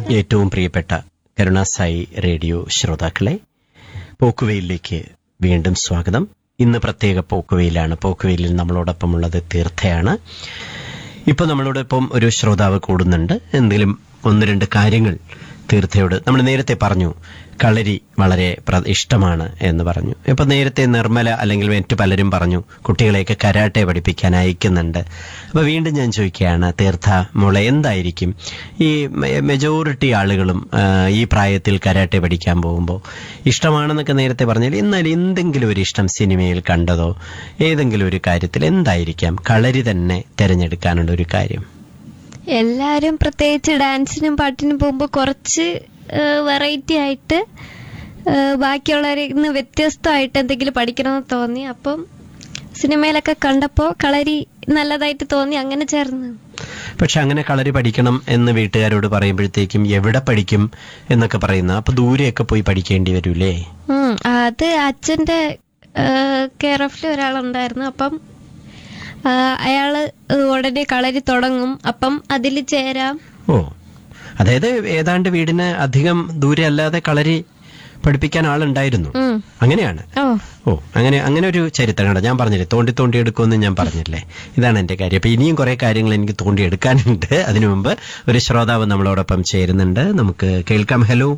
ഏറ്റവും പ്രിയപ്പെട്ട കരുണാസായി റേഡിയോ ശ്രോതാക്കളെ പോക്കുവെയിലേക്ക് വീണ്ടും സ്വാഗതം ഇന്ന് പ്രത്യേക പോക്കുവെയിലാണ് പോക്കുവെയിലിൽ നമ്മളോടൊപ്പമുള്ളത് തീർത്ഥയാണ് ഇപ്പൊ നമ്മളോടൊപ്പം ഒരു ശ്രോതാവ് കൂടുന്നുണ്ട് എന്തെങ്കിലും ഒന്ന് രണ്ട് കാര്യങ്ങൾ തീർത്ഥയോട് നമ്മൾ നേരത്തെ പറഞ്ഞു കളരി വളരെ പ്ര- ഇഷ്ടമാണ് എന്ന് പറഞ്ഞു ഇപ്പൊ നേരത്തെ നിർമ്മല അല്ലെങ്കിൽ മറ്റു പലരും പറഞ്ഞു കുട്ടികളെയൊക്കെ കരാട്ടെ പഠിപ്പിക്കാൻ അയക്കുന്നുണ്ട് അപ്പൊ വീണ്ടും ഞാൻ ചോദിക്കുകയാണ് തീർത്ഥ മോളെ എന്തായിരിക്കും ഈ മെജോറിറ്റി ആളുകളും ആ, ഈ പ്രായത്തിൽ കരാട്ടെ പഠിക്കാൻ പോകുമ്പോൾ ഇഷ്ടമാണെന്നൊക്കെ നേരത്തെ പറഞ്ഞാൽ എന്നാൽ എന്തെങ്കിലും ഒരു ഇഷ്ടം സിനിമയിൽ കണ്ടതോ ഏതെങ്കിലും ഒരു കാര്യത്തിൽ എന്തായിരിക്കാം കളരി തന്നെ തിരഞ്ഞെടുക്കാനുള്ള ഒരു കാര്യം എല്ലാരും പ്രത്യേകിച്ച് ഡാൻസിനും പാട്ടിനും പോകുമ്പോൾ കുറച്ച് വെറൈറ്റി ആയിട്ട് ആ, ബാക്കിയുള്ളവരിൽ നിന്ന് വ്യത്യസ്തമായിട്ട് എന്തെങ്കിലും പഠിക്കണമെന്ന് തോന്നി അപ്പം സിനിമയിലൊക്കെ കണ്ടപ്പോൾ കളരി നല്ലതായിട്ട് തോന്നി അങ്ങനെ ചേർന്ന് പക്ഷെ അങ്ങനെ കളരി പഠിക്കണം എന്ന് വീട്ടുകാരോട് പറയുമ്പോഴത്തേക്കും എവിടെ പഠിക്കും എന്നൊക്കെ പറയുന്ന അപ്പൊ ദൂരെയൊക്കെ പോയി പഠിക്കേണ്ടി വരൂലേ ഉം, അത് അച്ഛന്റെ കെയർ ഓഫിൽ ഒരാളുണ്ടായിരുന്നു അപ്പം ആ, അയാള് ഉടനെ കളരി തുടങ്ങും അപ്പം അതിൽ ചേരാം ഓ അതായത് ഏതാണ്ട് വീടിന് അധികം ദൂരെ അല്ലാതെ കളരി പഠിപ്പിക്കാൻ ആളുണ്ടായിരുന്നു ഉം. അങ്ങനെയാണ് ഓ ഓ അങ്ങനെ അങ്ങനെ ഒരു ചരിത്രമാണ് ഞാൻ പറഞ്ഞില്ലേ തോണ്ടി തോണ്ടി എടുക്കുമെന്ന് ഞാൻ പറഞ്ഞില്ലേ ഇതാണ് എന്റെ കാര്യം അപ്പൊ ഇനിയും കുറെ കാര്യങ്ങൾ എനിക്ക് തോണ്ടി എടുക്കാനുണ്ട് അതിനു മുമ്പ് ഒരു ശ്രോതാവ് നമ്മളോടൊപ്പം ചേരുന്നുണ്ട് നമുക്ക് കേൾക്കാം ഹലോ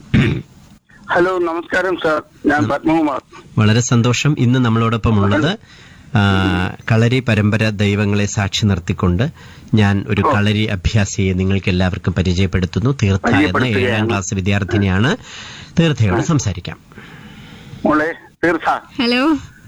ഹലോ നമസ്കാരം സാർ ഞാൻ പത്മകുമാർ വളരെ സന്തോഷം ഇന്ന് നമ്മളോടൊപ്പം ഉള്ളത് ആ, കളരി പരമ്പര ദൈവങ്ങളെ സാക്ഷി നിർത്തിക്കൊണ്ട് ഞാൻ ഒരു കളരി അഭ്യാസിയെ നിങ്ങൾക്ക് എല്ലാവർക്കും പരിചയപ്പെടുത്തുന്നു തീർത്ഥ എന്ന പരിചയപ്പെടുത്തുകയാണ്. ഏഴാം ക്ലാസ് വിദ്യാർത്ഥിനിയാണ് തീർത്ഥയോട് സംസാരിക്കാം മോളെ തീർച്ച ഹലോ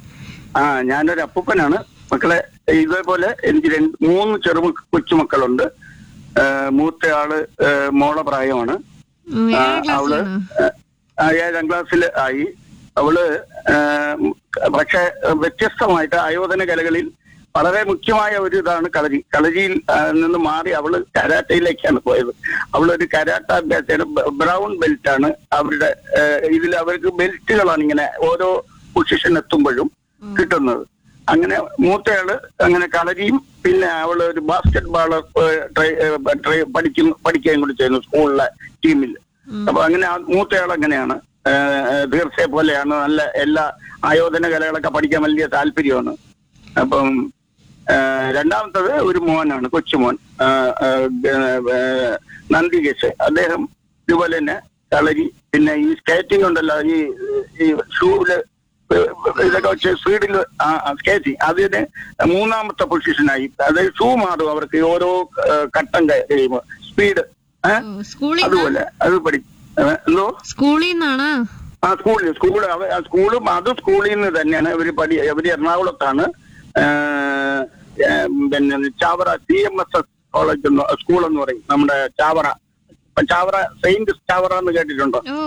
ആ ഞാനൊരു അപ്പൂപ്പനാണ് മക്കളെ ഇതേപോലെ എനിക്ക് രണ്ട് മൂന്ന് ചെറു കൊച്ചുമക്കളുണ്ട് ആ, മൂത്ത ആള് ആ, മോളെ പ്രായമാണ് ഉം, ആ, ഏഴാം അവള് ക്ലാസ്സിലാണോ ആ, ഏഴാം ക്ലാസ്സിൽ ആയി അവള് ആ, പക്ഷെ വ്യത്യസ്തമായിട്ട് ആയോധന കലകളിൽ വളരെ മുഖ്യമായ ഒരു ഇതാണ് കളരി കളരിയിൽ ആ, നിന്ന് മാറി അവള് കരാട്ടയിലേക്കാണ് പോയത് അവളൊരു കരാട്ട അഭ്യാസിയാണ് ബ്രൗൺ ബെൽറ്റ് ആണ് അവരുടെ ഇതിൽ അവർക്ക് ബെൽറ്റുകളാണ് ഇങ്ങനെ ഓരോ പൊസിഷൻ എത്തുമ്പോഴും കിട്ടുന്നത് അങ്ങനെ മൂത്തയാള് അങ്ങനെ കളരിയും പിന്നെ അവള് ഒരു ബാസ്കറ്റ് ബാളർ പഠിക്കുന്നു പഠിക്കുകയും കൂടി ചെയ്യുന്നു സ്കൂളിലെ ടീമിൽ അപ്പൊ അങ്ങനെ ആ മൂത്തയാൾ അങ്ങനെയാണ് തീർച്ചയെ പോലെയാണ് നല്ല എല്ലാ ആയോധന കലകളൊക്കെ പഠിക്കാൻ വലിയ താല്പര്യമാണ് അപ്പം ആ, രണ്ടാമത്തത് ഒരു മോനാണ് കൊച്ചുമോൻ ആ, ആ, ആ, നന്ദികേശ് അദ്ദേഹം ഇതുപോലെ തന്നെ കളരി പിന്നെ ഈ സ്കേറ്റിംഗ് ഉണ്ടല്ലോ ഈ ഈ ഷൂവില് ഇതൊക്കെ വെച്ച് സ്പീഡിൽ സ്കേറ്റിംഗ് അതിന് മൂന്നാമത്തെ പൊസിഷനായി അതായത് ഷൂ മാറും അവർക്ക് ഈ ഓരോ ആ, ഘട്ടം കഴിയുമ്പോൾ സ്പീഡ് സ്കൂളിൽ അതുപോലെ അത് പഠി ഏ, എന്തോ സ്കൂളിൽ നിന്നാണ് ആ സ്കൂളിൽ സ്കൂൾ സ്കൂളും അത് സ്കൂളിൽ നിന്ന് തന്നെയാണ് ഇവര് പഠി ഇവര് എറണാകുളത്താണ് ഏ, ഏ, പിന്നെ Chavara C M S S college എന്ന് സ്കൂൾ എന്ന് പറയും നമ്മുടെ ചാവറ ഇപ്പൊ ചാവറ സെയിന്റ് ചാവറ എന്ന് കേട്ടിട്ടുണ്ടോ ഓ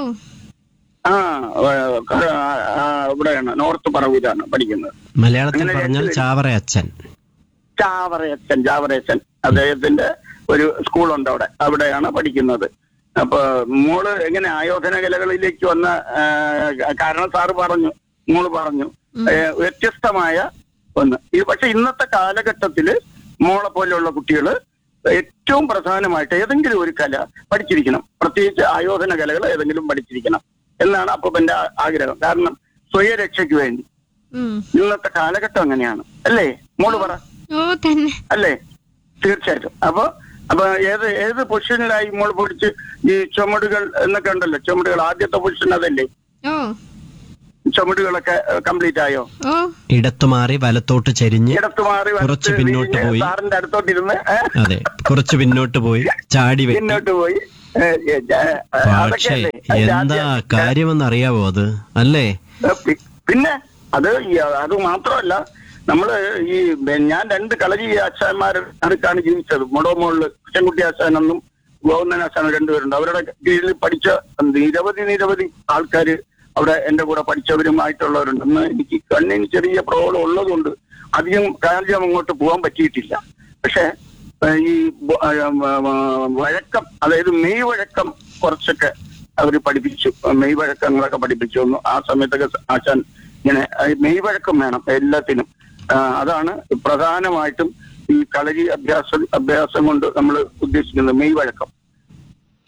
ആ ഏ, ക- ആ, ഇവിടെയാണ് നോർത്ത് പറവൂരാണ് പഠിക്കുന്നത് മലയാളത്തിൽ അങ്ങനെ പറഞ്ഞാൽ രണ്ട് ചാവറ അച്ഛൻ ചാവറയച്ചൻ ചാവറയച്ചൻ അദ്ദേഹത്തിന്റെ ഒരു സ്കൂളുണ്ട് അവിടെ അവിടെയാണ് പഠിക്കുന്നത് അപ്പൊ മോള് എങ്ങനെ ആയോധന കലകളിലേക്ക് വന്ന ആ, കാരണം സാറ് പറഞ്ഞു മോള് പറഞ്ഞു ഏ, വ്യത്യസ്തമായ ഒന്ന് ഇത് പക്ഷെ ഇന്നത്തെ കാലഘട്ടത്തില് മോളെ പോലെയുള്ള കുട്ടികള് ഏറ്റവും പ്രധാനമായിട്ട് ഏതെങ്കിലും ഒരു കല പഠിച്ചിരിക്കണം പ്രത്യേകിച്ച് ആയോധന കലകൾ ഏതെങ്കിലും പഠിച്ചിരിക്കണം എന്നാണ് അപ്പൂപ്പന്റെ ആ- ആഗ്രഹം കാരണം സ്വയരക്ഷയ്ക്ക് വേണ്ടി ഉം. ഇന്നത്തെ കാലഘട്ടം അങ്ങനെയാണ് അല്ലേ മോള് പറ ഓ തന്നെ അല്ലേ തീർച്ചയായിട്ടും അപ്പൊ അപ്പൊ ഏത് ഏത് പൊസിഷനിലായി മോൾ പിടിച്ച് ഈ ചുമടുകൾ എന്നൊക്കെ ഉണ്ടല്ലോ ചുമടുകൾ ആദ്യത്തെ പൊസിഷൻ അതല്ലേ ഓ ചുമടുകളൊക്കെ കംപ്ലീറ്റ് ആയോ ഓ ഇടത്തു മാറി വലത്തോട്ട് ചെരിഞ്ഞ് ഇടത്ത് മാറി കുറച്ച് വലത്ത് പിന്നോട്ട് തിരിഞ്ഞ് പോയി. സാറിന്റെ അടുത്തോട്ടിരുന്ന് ഏ, അതെ കുറച്ച് പിന്നോട്ട് പോയി ചാടി വെട്ടി പിന്നോട്ട് പോയി ഏ, ഏ, ഏ, പക്ഷേ അതൊക്കെയല്ലേ അതിന്റെ എന്താ ആദ്യം- കാര്യമെന്ന് അറിയാവോ അത് അല്ലേ ഏ, പി- പിന്നെ അത് ഈ- അത് മാത്രമല്ല നമ്മള് ഈ ബെ- ഞാൻ രണ്ട് കളരി ആശാന്മാർ അടുത്താണ് ജീവിച്ചത് മുടോമോളില് കൃഷ്ണൻകുട്ടി ആശാനെന്നും ഗോവിന്ദൻ ആശാനും രണ്ടുപേരുണ്ട് അവരുടെ കീഴിൽ പഠിച്ച നിരവധി നിരവധി ആൾക്കാര് അവിടെ എന്റെ കൂടെ പഠിച്ചവരുമായിട്ടുള്ളവരുണ്ട് ഇന്ന് എനിക്ക് കണ്ണിന് ചെറിയ പ്രോബ്ലം ഉള്ളതുകൊണ്ട് അധികം കാര്യം അങ്ങോട്ട് പോകാൻ പറ്റിയിട്ടില്ല പക്ഷെ ഏഹ്, ഈ ബ- ആ, ആ, ആ, വഴക്കം അതായത് മെയ് വഴക്കം കുറച്ചൊക്കെ അവർ പഠിപ്പിച്ചു മെയ് വഴക്കങ്ങളൊക്കെ പഠിപ്പിച്ചു ഒന്ന് ആ സമയത്തൊക്കെ ആശാൻ ഇങ്ങനെ ആ, മെയ് വഴക്കം വേണം എല്ലാത്തിനും ആ, അതാണ് പ്രധാനമായിട്ടും ഈ കളരി അഭ്യാസം അഭ്യാസം കൊണ്ട് നമ്മൾ ഉദ്ദേശിക്കുന്നത് മെയ് വഴക്കം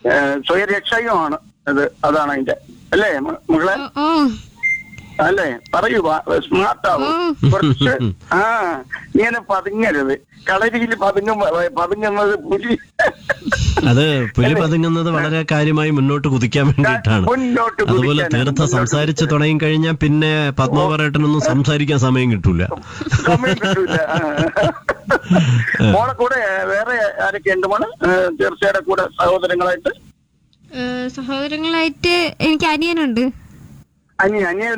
ഏഹ്, സ്വയരക്ഷയുമാണ് അത് അതാണ് അതിന്റെ അല്ലേ മ- മകളെ ഓ, ഓ അല്ലേ പറയൂ സ്മാർട്ട് ആവും ഉം. കുറച്ച് ആ ഇങ്ങനെ പതുങ്ങരുത് കളരിയിൽ പതുങ്ങും പതുങ്ങുന്നത് പുലി അത് പുലി പതുങ്ങുന്നത് വളരെ കാര്യമായി മുന്നോട്ട് കുതിക്കാൻ വേണ്ടിയിട്ടാണ് മുന്നോട്ട് അതുപോലെ കുതിക്കാനാണ്. തീർത്ഥ മുന്നോട്ട് സംസാരിച്ച് തുടങ്ങി കഴിഞ്ഞാൽ പിന്നെ പത്മപറേട്ടനൊന്നും സംസാരിക്കാൻ സമയം കിട്ടൂല സമയം കിട്ടൂല ആ. മോളെ കൂടെ വേറെ ആരൊക്കെ ഉണ്ട് മോള് ഏഹ്, തീർച്ചയായിട്ടും കൂടെ സഹോദരങ്ങളായിട്ട് ഏ, സഹോദരങ്ങളായിട്ട് എനിക്ക് അനിയനുണ്ട് അനിയൻ അനിയൻ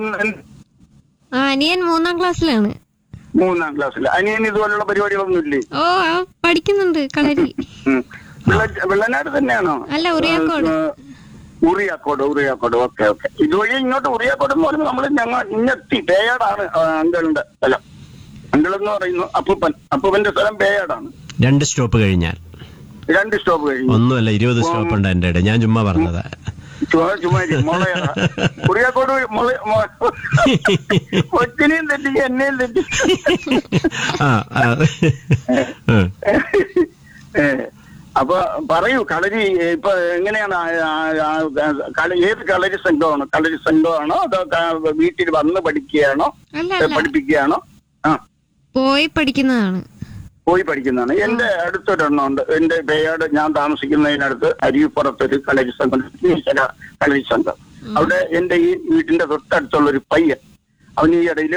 ആ അനിയൻ മൂന്നാം ക്ലാസ്സിലാണ് മൂന്നാം ക്ലാസ്സിൽ അനിയൻ ഇതുപോലുള്ള പരിപാടികളൊന്നും ഇല്ലേ ഓ ആ പഠിക്കുന്നുണ്ട് കളരി ഉം. വെള്ള- വെള്ളനാട് തന്നെയാണോ അല്ല, ഉറിയാക്കോട്. ഏഹ്, ഉറിയാക്കോട് ഉറിയാക്കോട് ഓക്കെ ഓക്കെ ഇതുവഴി ഇങ്ങോട്ട് ഉറിയാക്കോട് എന്ന് പറയുമ്പോൾ നമ്മൾ ഞങ്ങൾ ഇങ്ങെത്തി പേയാടാണ് അങ്കിളിന്റെ സ്ഥലം അങ്കിൾ എന്ന് പറയുന്നു അപ്പൂപ്പൻ അപ്പൂപ്പന്റെ സ്ഥലം പേയാടാണ് രണ്ട് സ്റ്റോപ്പ് കഴിഞ്ഞാൽ രണ്ട് സ്റ്റോപ്പ് കഴിഞ്ഞു ഒന്നുമല്ല ഇരുപത് സ്റ്റോപ്പ് ഉണ്ട് എന്റെ ഇടയിൽ ഞാൻ ചുമ്മാ പറഞ്ഞതാ ചുമ്മാ- ചുമ്മാ ഇരി, മുളയറ ഉറിയാക്കോട് മുള- മു- കൊച്ചിനെയും തെറ്റി എന്നെയും തെറ്റി ആ ആ. ഉം. ഏ, അപ്പൊ പറയൂ കളരി ഇപ്പൊ എങ്ങനെയാണ് ആ- ആ- ആ- കള- ഏത് കളരി സംഘമാണ് കളരി സംഘമാണോ അതോ ക- വീട്ടിൽ വന്ന് പഠിക്കുകയാണോ അല്ല ഏ, അല്ല പഠിപ്പിക്കുകയാണോ ആ പോയി പഠിക്കുന്നതാണ് പോയി പഠിക്കുന്നതാണ് എന്റെ അടുത്തൊരെണ്ണം ഉണ്ട് എന്റെ പേയാട് ഞാൻ താമസിക്കുന്നതിനടുത്ത് അരിപ്പുറത്തൊരു കളരി സംഘം ഈശ്വര കളരി സംഘം അവിടെ എന്റെ ഈ വീട്ടിന്റെ തൊട്ടടുത്തുള്ള ഒരു പയ്യൻ അവന് ഈ ഇടയിൽ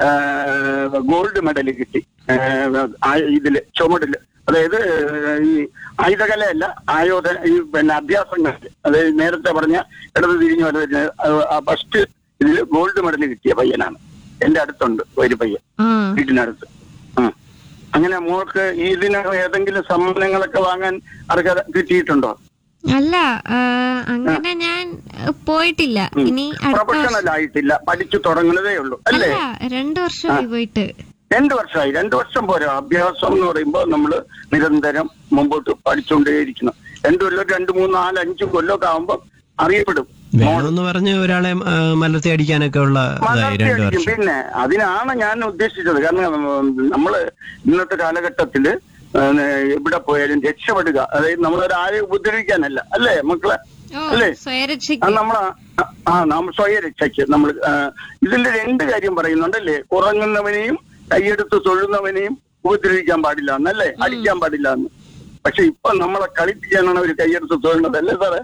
ഗോൾഡ് മെഡൽ കിട്ടി ആ, ആ- ഇതില് ചുമടില് അതായത് ഈ ആയുധകലയല്ല ആയോധന ഈ പിന്നെ അഭ്യാസങ്ങൾ അതായത് നേരത്തെ പറഞ്ഞ ഇടത് തിരിഞ്ഞു വരുന്ന ഫസ്റ്റ് ഇതില് ഗോൾഡ് മെഡൽ കിട്ടിയ പയ്യനാണ് എന്റെ അടുത്തുണ്ട് ഒരു പയ്യൻ ആ വീട്ടിനടുത്ത് ആ അങ്ങനെ മോൾക്ക് ഇതിന് ഏതെങ്കിലും സമ്മാനങ്ങളൊക്കെ വാങ്ങാൻ അർഹത കിട്ടിയിട്ടുണ്ടോ അല്ല ആ, അങ്ങനെ ഞാൻ പോയിട്ടില്ല ഇനി അടുത്ത പ്രൊഫഷണൽ വർഷം ആയിട്ടില്ല പഠിച്ചു തുടങ്ങുന്നതേ ഉള്ളൂ അല്ലേ അല്ല രണ്ടു വർഷമായി പോയിട്ട് രണ്ടു വർഷമായി രണ്ടു വർഷം പോരാ അഭ്യാസം എന്ന് പറയുമ്പോൾ നമ്മൾ നിരന്തരം മുമ്പോട്ട് പഠിച്ചുകൊണ്ടേയിരിക്കണം രണ്ടു കൊല്ലം രണ്ട് മൂന്ന് നാല് അഞ്ച് കൊല്ലമൊക്കെ ആകുമ്പോൾ അറിയപ്പെടും വേണമെന്ന് പറഞ്ഞ് ഒരാളെ ആ, മലർത്തി അടിക്കാനൊക്കെ ഉള്ള ഇതായി രണ്ടു മലർത്തിയടിക്കും. വർഷം പിന്നെ അതിനാണ് ഞാൻ ഉദ്ദേശിച്ചത് കാരണം ഉം, നമ്മള് ഇന്നത്തെ കാലഘട്ടത്തില് ഏഹ്, എവിടെ പോയാലും രക്ഷപ്പെടുക അതായത് നമ്മളൊരാളെ ഉപദ്രവിക്കാനല്ല അല്ലേ മക്കളെ ഓ അല്ലേ സ്വയരക്ഷയ്ക്ക് അത് നമ്മളെ ആ നാം സ്വയരക്ഷയ്ക്ക് നമ്മൾ ഇതിന്റെ രണ്ട് കാര്യം പറയുന്നുണ്ടല്ലേ ഉറങ്ങുന്നവനെയും കൈയെടുത്ത് തൊഴുന്നവനെയും ഉപദ്രവിക്കാൻ പാടില്ല എന്നല്ലേ അടിക്കാൻ പാടില്ല എന്ന് പക്ഷെ ഇപ്പൊ നമ്മളെ കളിപ്പിക്കാനാണ് അവർ കൈയെടുത്ത് തൊഴുന്നത് അല്ലേ സാറേ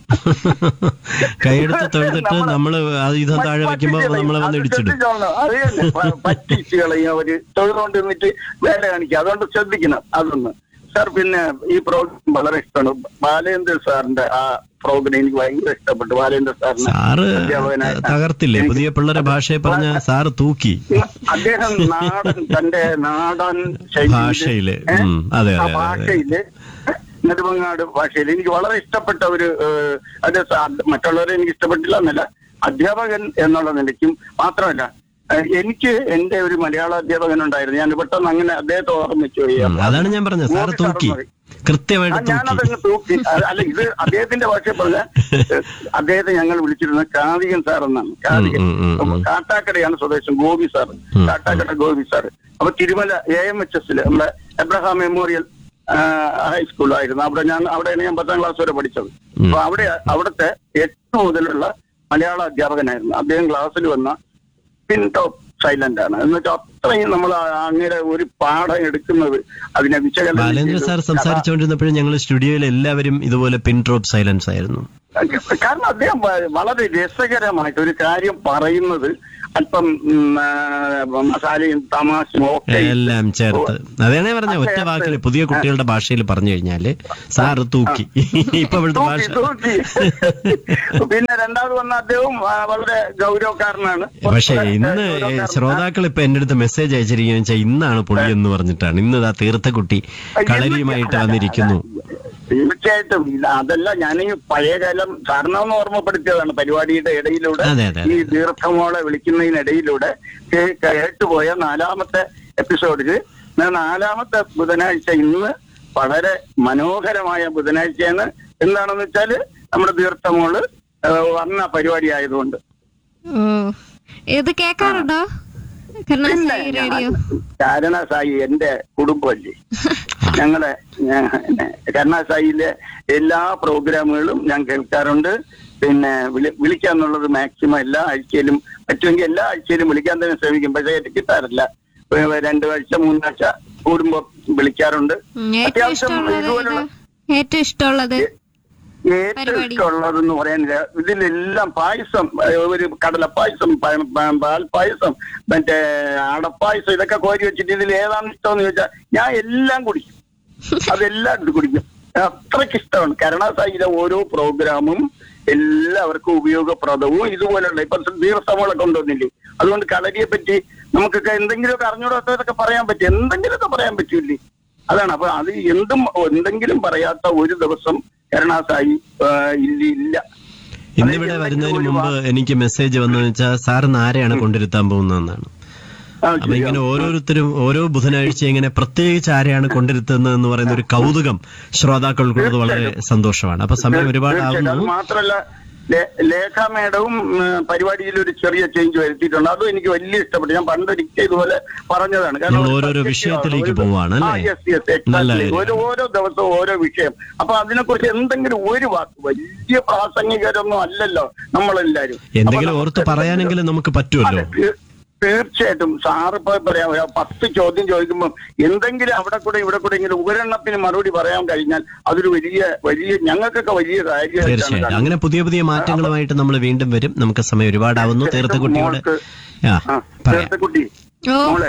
കൈയെടുത്ത് തൊഴുതിട്ട് നമ്മള് ആയുധം താഴെ വെക്കുമ്പോ നമ്മളെ വന്ന് ഇടിച്ചിടും അത് തന്നെ പ- പറ്റിച്ച് കളയും അവര് തൊഴുതുകൊണ്ട് നിന്നിട്ട് വേല കാണിക്കുക അതുകൊണ്ട് ശ്രദ്ധിക്കണം അതൊന്ന് സാർ പിന്നെ ഈ പ്രോഗ്രാം വളരെ ഇഷ്ടമാണ് ബാലേന്ദ്ര സാറിന്റെ ആ പ്രോഗ്രാം എനിക്ക് ഭയങ്കര ഇഷ്ടപ്പെട്ടു ബാലേന്ദ്ര സാറിന് സാറ് അധ്യാപകനായ- തകർത്തില്ലേ പുതിയ പിള്ളേരെ ഭാഷയെ പറഞ്ഞ സാറ് തൂക്കി അദ്ദേഹം നാടൻ തന്റെ നാടൻ ശൈലിയില്, ഭാഷയില്. ഏ, ഉം, അതെ, ആ അതെ, അതെ. ഭാഷയില് നെടുമങ്ങാട് ഭാഷയിൽ എനിക്ക് വളരെ ഇഷ്ടപ്പെട്ട ഒരു ഏഹ്, അത് സാ- മറ്റുള്ളവരെ എനിക്ക് ഇഷ്ടപ്പെട്ടില്ല എന്നല്ല അധ്യാപകൻ എന്നുള്ള നിലയ്ക്കും മാത്രമല്ല ഏഹ്, എനിക്ക് എന്റെ ഒരു മലയാള അധ്യാപകൻ ഉണ്ടായിരുന്നു ഞാൻ പെട്ടെന്ന് അങ്ങനെ അദ്ദേഹത്തെ ഓർമ്മിച്ചു പോയി ഉം, അതാണ് ഞാൻ പറഞ്ഞത് സാറ് ഗോപി തൂക്കി സാറെന്ന് പറയും. ആ, കൃത്യമായിട്ട് തൂക്കി ഞാനതങ്ങ് തൂക്കി അ- അല്ല ഇത് അദ്ദേഹത്തിന്റെ ഭാഷ പറഞ്ഞ അദ്ദേഹത്തെ ഞങ്ങൾ വിളിച്ചിരുന്നത് കാതികൻ സാർ എന്നാണ് കാതികൻ ഉം, ഉം, ഉം. അപ്പൊ കാട്ടാക്കടയാണ് സ്വദേശം ഗോപി സാർ ഉം. കാട്ടാക്കട ഗോപി സാർ അപ്പൊ തിരുമല എ എം എച്ച് എസിൽ നമ്മുടെ എബ്രഹാം മെമ്മോറിയൽ ഹൈസ്കൂളായിരുന്നു അവിടെ ഞാൻ അവിടെയാണ് ഞാൻ പത്താം ക്ലാസ് വരെ പഠിച്ചത് ഉം. അപ്പൊ അവിടെ അവിടുത്തെ എട്ട് മുതലുള്ള മലയാള അധ്യാപകനായിരുന്നു അദ്ദേഹം ക്ലാസ്സിൽ വന്ന പിൻ ടോപ്പ് സൈലന്റ് ആണ് എന്നുവെച്ചാൽ അത്രയും നമ്മൾ അങ്ങനെ ഒരു പാഠം എടുക്കുന്നത് അതിനെ വിശകലനം ബാലേന്ദ്ര ചെയ്ത് സാർ സംസാരിച്ചുകൊണ്ടിരുന്നപ്പോഴും ഞങ്ങൾ സ്റ്റുഡിയോയിൽ എല്ലാവരും ഇതുപോലെ പിൻ ഡ്രോപ്പ് സൈലൻസ് ആയിരുന്നു കാരണം അദ്ദേഹം വ- വളരെ രസകരമായിട്ട് ഒരു കാര്യം പറയുന്നത് അല്പം ഉം, ആ, മസാലയും തമാശയും ഒക്കെ ഇട്ട് എല്ലാം ചേർത്ത് അതാണ് ഞാൻ പറഞ്ഞ ഒറ്റ വാക്കിൽ പുതിയ കുട്ടികളുടെ ഭാഷയിൽ പറഞ്ഞു കഴിഞ്ഞാല് സാറ് തൂക്കി ഇപ്പൊ ഇവിടുത്തെ ഭാഷ തൂക്കി, തൂക്കി. പിന്നെ രണ്ടാമത് വന്ന അദ്ദേഹവും ആ, വളരെ ഗൗരവക്കാരനാണ് പക്ഷേ ഇന്ന് ഗൗരവക്കാരനാണ്. ശ്രോതാക്കൾ ഇപ്പൊ എന്റെ അടുത്ത് മെസ്സേജ് അയച്ചിരിക്കുകയെന്ന് വെച്ചാൽ ഇന്നാണ് പൊളി എന്ന് പറഞ്ഞിട്ടാണ് ഇന്ന് ഇതാ തീർത്ഥക്കുട്ടി കളരിയുമായിട്ട് വന്നിരിക്കുന്നു തീർച്ചയായിട്ടും ഇത് അതല്ല ഞാൻ ഈ പഴയകാലം സാറിനൊന്ന് ഓർമ്മപ്പെടുത്തിയതാണ് പരിപാടിയുടെ ഇടയിലൂടെ അതെ, അതെ, ഈ അതെ. ദീർഘമോളെ വിളിക്കുന്നതിനിടയിലൂടെ കേ- കേട്ടുപോയ നാലാമത്തെ എപ്പിസോഡില് ഞാൻ നാലാമത്തെ ബുധനാഴ്ച ഇന്ന് വളരെ മനോഹരമായ ബുധനാഴ്ചയാണ് എന്താണെന്ന് വെച്ചാല് നമ്മുടെ ദീർഘമോള് ഏഹ്, വന്ന പരിപാടി ആയതുകൊണ്ട് ഓ ഇത് കേക്കാറുണ്ടോ കരുണാസായി റേഡിയോ കാരണ സായി എന്റെ കുടുംബമല്ലേ ഞങ്ങളെ ഞാൻ- കരുണാസായിലെ എല്ലാ പ്രോഗ്രാമുകളും ഞാൻ കേൾക്കാറുണ്ട് പിന്നെ വിളി വിളിക്കാന്നുള്ളത് മാക്സിമം എല്ലാ ആഴ്ചയിലും പറ്റുമെങ്കിൽ എല്ലാ ആഴ്ചയിലും വിളിക്കാൻ തന്നെ ശ്രമിക്കും പക്ഷേ എനിക്ക് കിട്ടാറില്ല ഏ, രണ്ട് ആഴ്ച മൂന്നാഴ്ച കൂടുമ്പോ വിളിക്കാറുണ്ട് ഉം, ഏറ്റവും അത്യാവശ്യം ഇഷ്ടമുള്ളത് ഇതുപോലുള്ള ഏതാ? ഏറ്റവും ഇഷ്ടമുള്ളത് ഏറ്റവും പരിപാടി. ഇഷ്ടമുള്ളതെന്ന് പറയാനില്ല ഇതിലെല്ലാം പായസം ഏ, ഒരു കടലപ്പായസം പ- പ- പാൽപ്പായസം മറ്റേ അടപ്പായസം ഇതൊക്കെ കോരി വെച്ചിട്ട് ഇതിൽ ഏതാണ് ഇഷ്ടമെന്ന് ചോദിച്ചാൽ ഞാൻ എല്ലാം കുടിക്കും അതെല്ലാം ഇത് കുടിക്കും അത്രയ്ക്ക് ഇഷ്ടമാണ് കരുണാസായിലെ ഓരോ പ്രോഗ്രാമും എല്ലാവർക്കും ഉപയോഗപ്രദവും ഇതുപോലുള്ള ഇപ്പൊ ദീർഘസമകളൊക്കെ കൊണ്ടുവന്നില്ലേ അതുകൊണ്ട് കളരിയെ പറ്റി നമുക്കൊക്കെ എന്തെങ്കിലുമൊക്കെ അറിഞ്ഞൂടാത്തതൊക്കെ പറയാൻ പറ്റും എന്തെങ്കിലുമൊക്കെ പറയാൻ പറ്റൂലേ അതാണ് അപ്പൊ അത് എന്തും എന്തെങ്കിലും പറയാത്ത ഒരു ദിവസം കരുണാസായി ആ, ഇല്ല ഇല്ല ഇന്നിവിടെ വരുന്നതിന് മുമ്പ് എനിക്ക് മെസ്സേജ് വന്നതെന്ന് വെച്ചാൽ സാറിന് ആരെയാണ് കൊണ്ടിരുത്താൻ പോകുന്നതെന്നാണ് ആ, അപ്പൊ ഇങ്ങനെ ഓരോരുത്തരും ഓരോ ബുധനാഴ്ച ഇങ്ങനെ പ്രത്യേകിച്ച് ആരെയാണ് കൊണ്ടിരുത്തുന്നത് എന്ന് പറയുന്ന ഒരു കൗതുകം ശ്രോതാക്കൾക്കുള്ളത് വളരെ സന്തോഷമാണ് അപ്പൊ സമയം ഒരുപാട് തീർച്ചയായിട്ടും. അത് ആവുന്നു മാത്രല്ല ലേ- ലേഖ മേഡവും ഉം, പരിപാടിയിൽ ഒരു ചെറിയ ചേഞ്ച് വരുത്തിയിട്ടുണ്ട് അതും എനിക്ക് വലിയ ഇഷ്ടപ്പെട്ടു ഞാൻ പണ്ടൊരിക്കൽ ഇതുപോലെ പറഞ്ഞതാണ് കാരണം നമ്മൾ ഒരു ഓരോരോ subject വിഷയത്തിലേക്ക് ഒരു- പോവാണ് ആ, അല്ലേ? yes, yes, exactly. നല്ല കാര്യം. ഒരു ഓരോ ദിവസവും ഓരോ വിഷയം അപ്പൊ അതിനെക്കുറിച്ച് എന്തെങ്കിലും ഒരു വാക്ക് വലിയ പ്രാസംഗികരൊന്നും അല്ലല്ലോ നമ്മളെല്ലാരും എന്തെങ്കിലും അപ്പൊ ഓർത്ത് നമുക്ക് പറയാനെങ്കിലും നമുക്ക് പറ്റുമല്ലോ അതെ, തീ- തീർച്ചയായിട്ടും സാറ് ഇപ്പൊ പറയാം ഒരു പത്ത് ചോദ്യം ചോദിക്കുമ്പോൾ എന്തെങ്കിലും അവിടെ കൂടെ ഇവിടെ കൂടെ ഇങ്ങനെ ഉപകരണത്തിന് മറുപടി പറയാൻ കഴിഞ്ഞാൽ അതൊരു വലിയ വലിയ ഞങ്ങൾക്കൊക്കെ വലിയ കാര്യമായിട്ടാണ് തീർച്ചയായിട്ടും കാണുന്നത്. അങ്ങനെ പുതിയ പുതിയ മാറ്റങ്ങളുമായിട്ട് നമ്മൾ വീണ്ടും വരും നമുക്ക് സമയം ഒരുപാടാവുന്നു തീർത്ഥക്കുട്ടിയോട് മോൾക്ക് ആ ആ, പറയാം തീർച്ചക്കുട്ടി ഓ മോളെ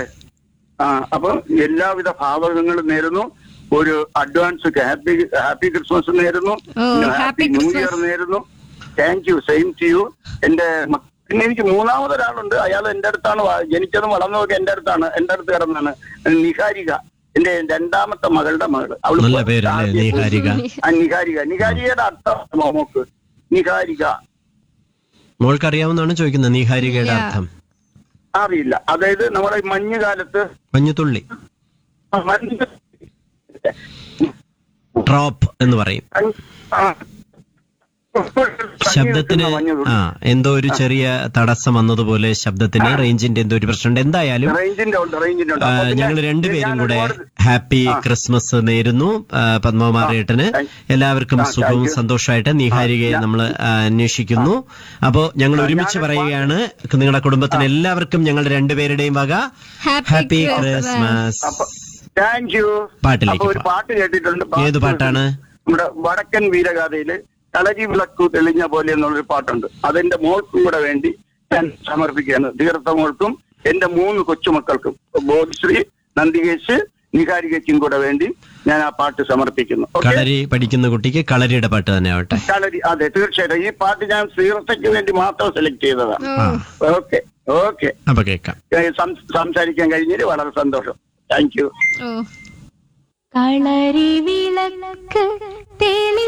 ആ അപ്പൊ എല്ലാവിധ ഭാവങ്ങളും നേരുന്നു ഒരു അഡ്വാൻസ് ഹാപ്പി ഹാപ്പി ക്രിസ്മസ് നേരുന്നു ഓ, happy happy new Christmas. Year നേരുന്നു thank you same to you എന്റെ മ- പിന്നെ എനിക്ക് മൂന്നാമതൊരാളുണ്ട് അയാൾ എന്റെ അടുത്താണ് വ- ജനിച്ചതും വളർന്നതൊക്കെ എന്റെ അടുത്താണ് എന്റെ അടുത്ത് കിടന്നാണ് നിഹാരിക എന്റെ രണ്ടാമത്തെ മകളുടെ മകള് അവള് നല്ല പേരല്ലേ ആദ്യം- നീഹാരിക ആ, നിഹാരിക നിഹാരികയുടെ അർത്ഥം മോക്ക് നിഹാരിക മോൾക്ക് അറിയാവുന്നതാണ് ചോദിക്കുന്നത് നീഹാരികയുടെ Yeah. അർത്ഥം അറിയില്ല അതായത് നമ്മുടെ ഈ മഞ്ഞുകാലത്ത് മഞ്ഞുതുള്ളി ആ, മഞ്ഞ് ഡ്രോപ്പ് എന്ന് പറയും ആ. ശബ്ദത്തിന് മഞ്ഞുതുള്ളി. ആ എന്തോ ഒരു ചെറിയ തടസ്സം വന്നതുപോലെ ശബ്ദത്തിന് റേഞ്ചിന്റെ എന്തോ ഒരു പ്രശ്നമുണ്ട് എന്തായാലും റേഞ്ചിന്റെ ഉണ്ട് റേഞ്ചിന്റെ ഉണ്ട് അപ്പൊ പിന്നെ ഞങ്ങൾ രണ്ടുപേരും ഞാൻ കൂടെ ഒരുപാട് ഹാപ്പി ക്രിസ്മസ് നേരുന്നു ആ, പത്മകുമാറേട്ടന് താങ്ക്- എല്ലാവർക്കും ആ, സുഖവും താങ്ക് യു. സന്തോഷമായിട്ട് നിഹാരികയെ ആ, നമ്മൾ അന്വേഷിക്കുന്നു അപ്പോ ഞങ്ങൾ ആ, ഒരുമിച്ച് ഞാൻ പറയുകയാണ് നിങ്ങളുടെ കുടുംബത്തിന് എല്ലാവർക്കും ഞങ്ങൾ രണ്ടുപേരുടെയും വക Happy ഹാപ്പി Christmas. ക്രിസ്മസ് അപ്പൊ താങ്ക് യു പാട്ടിലേക്ക് അപ്പൊ ഒരു പോവാം. പാട്ട് കേട്ടിട്ടുണ്ട് ഏത് പാട്ടാണ്? നമ്മുടെ വടക്കൻ വീരഗാഥയില് കളരി വിളക്കു തെളിഞ്ഞ പോലെ എന്നുള്ളൊരു പാട്ടുണ്ട് അതെന്റെ മോൾക്കും കൂടെ വേണ്ടി ഞാൻ സമർപ്പിക്കുകയാണ് തീർത്ഥ മോൾക്കും എന്റെ മൂന്ന് കൊച്ചുമക്കൾക്കും ബോധിശ്രീ നന്ദികേശ് നിഹാരികയ്ക്കും കൂടെ വേണ്ടി ഞാൻ ആ പാട്ട് സമർപ്പിക്കുന്നു ഓക്കെ കളരി പഠിക്കുന്ന കുട്ടിക്ക് കളരിയുടെ പാട്ട് തന്നെ ആവട്ടെ കളരി അതെ തീർച്ചയായിട്ടും ഈ പാട്ട് ഞാൻ തീർത്ഥയ്ക്ക് വേണ്ടി മാത്രം സെലക്ട് ചെയ്തതാണ് ഓ ആ ഓക്കെ ഓക്കെ അപ്പൊ കേൾക്കാം സംസാരിക്കാൻ കഴിഞ്ഞതിൽ വളരെ സന്തോഷം താങ്ക് യു ഓ കളരി വിളക്ക് തെളി